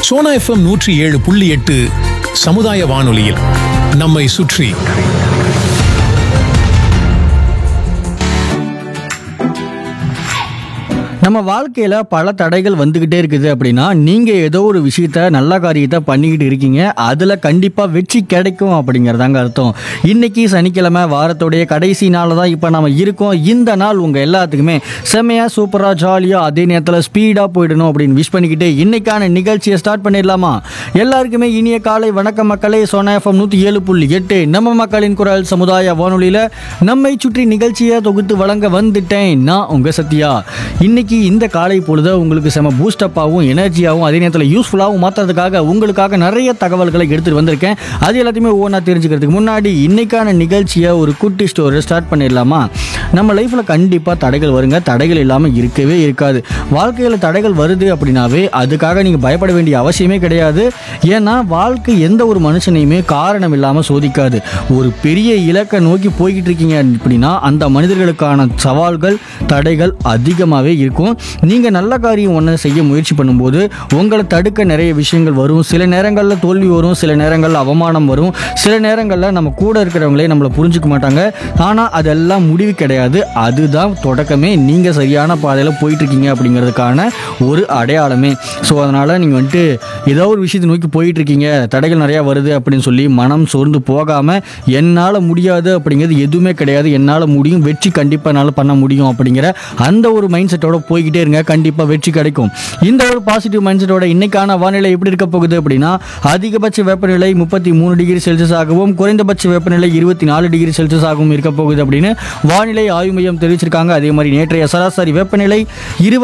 Sona FM நூற்றி ஏழு புள்ளி எட்டு சமுதாய வானொலியில் நம்மை சுற்றி நம்ம வாழ்க்கையில பல தடைகள் வந்துகிட்டே இருக்குது அப்படின்னா நீங்க ஏதோ ஒரு விஷயத்த நல்ல காரியத்தை பண்ணிக்கிட்டு இருக்கீங்க அதுல கண்டிப்பா வெற்றி கிடைக்கும் அப்படிங்கறதாங்க அர்த்தம் இன்னைக்கு சனிக்கிழமை வாரத்துடைய கடைசி நாள் தான் இப்ப நம்ம இருக்கோம் இந்த நாள் உங்க எல்லாத்துக்குமே செம்மையா சூப்பரா ஜாலியா அதே நேரத்துல ஸ்பீடா போயிடணும் அப்படின்னு விஷ் பண்ணிக்கிட்டு இன்னைக்கான நிகழ்ச்சியை ஸ்டார்ட் பண்ணிடலாமா எல்லாருக்குமே இனிய காலை வணக்கம் மக்களே சோனா எஃப்எம் நூத்தி ஏழு புள்ளி எட்டு நம்ம மக்களின் குரல் சமுதாய வானொலியில நம்மை சுற்றி நிகழ்ச்சியை தொகுத்து வழங்க வந்துட்டேன் நான் உங்க சத்யா இன்னைக்கு இந்த காலை பொழுது உங்களுக்கு செம பூஸ்டப்பாகவும் எனர்ஜியாகவும் அதே நேரத்தில் யூஸ்ஃபுல்லாகவும் மாற்றுறதுக்காக உங்களுக்காக நிறைய தகவல்களை எடுத்துகிட்டு வந்திருக்கேன் அது எல்லாத்தையுமே ஒவ்வொன்றா தெரிஞ்சுக்கிறதுக்கு முன்னாடி இன்னைக்கான நிகழ்ச்சியை ஒரு குட்டி ஸ்டோரி ஸ்டார்ட் பண்ணிடலாமா நம்ம லைஃப்பில் கண்டிப்பாக தடைகள் வருங்க தடைகள் இல்லாமல் இருக்கவே இருக்காது வாழ்க்கையில் தடைகள் வருது அப்படின்னாவே அதுக்காக நீங்கள் பயப்பட வேண்டிய அவசியமே கிடையாது ஏன்னா வாழ்க்கை எந்த ஒரு மனுஷனையுமே காரணம் இல்லாமல் சோதிக்காது ஒரு பெரிய இலக்கை நோக்கி போய்கிட்டு இருக்கீங்க அப்படின்னா அந்த மனிதர்களுக்கான சவால்கள் தடைகள் அதிகமாகவே இருக்கும் நீங்கள் நல்ல காரியம் ஒன்று செய்ய முயற்சி பண்ணும்போது உங்களை தடுக்க நிறைய விஷயங்கள் வரும் சில நேரங்களில் தோல்வி வரும் சில நேரங்களில் அவமானம் வரும் சில நேரங்களில் நம்ம கூட இருக்கிறவங்களே நம்மளை புரிஞ்சுக்க மாட்டாங்க ஆனால் அதெல்லாம் முடிவு கிடையாது அதுதான் தொடக்கமே நீங்கள் சரியான பாதையில் போயிட்டு இருக்கீங்க அப்படிங்கிறதுக்கான ஒரு அடையாளமே ஸோ அதனால் நீங்கள் வந்துட்டு ஏதோ ஒரு விஷயத்தை நோக்கி போயிட்டு இருக்கீங்க தடைகள் நிறையா வருது அப்படின்னு சொல்லி மனம் சோர்ந்து போகாமல் என்னால் முடியாது அப்படிங்கிறது எதுவுமே கிடையாது என்னால் முடியும் வெற்றி கண்டிப்பாக என்னால் பண்ண முடியும் அப்படிங்கிற அந்த ஒரு மைண்ட் செட்டோட போய்கிட்டே இருங்க கண்டிப்பாக வெற்றி கிடைக்கும் இந்த ஒரு பாசிட்டிவ் மைண்ட் செட்டோட இன்னைக்கான வானிலை எப்படி இருக்க போகுது அப்படின்னா அதிகபட்ச வெப்பநிலை முப்பத்தி மூணு டிகிரி செல்சியஸ் ஆகவும் குறைந்தபட்ச வெப்பநிலை இருபத்தி நாலு டிகிரி செல்சியஸ் ஆகவும் இருக்க போகுது அப்படின்னு வானிலை ஆய்வு மையம் தெரிவிச்சிருக்காங்க அதே மாதிரி நேற்றைய சராசரி வெப்பநிலை இருபது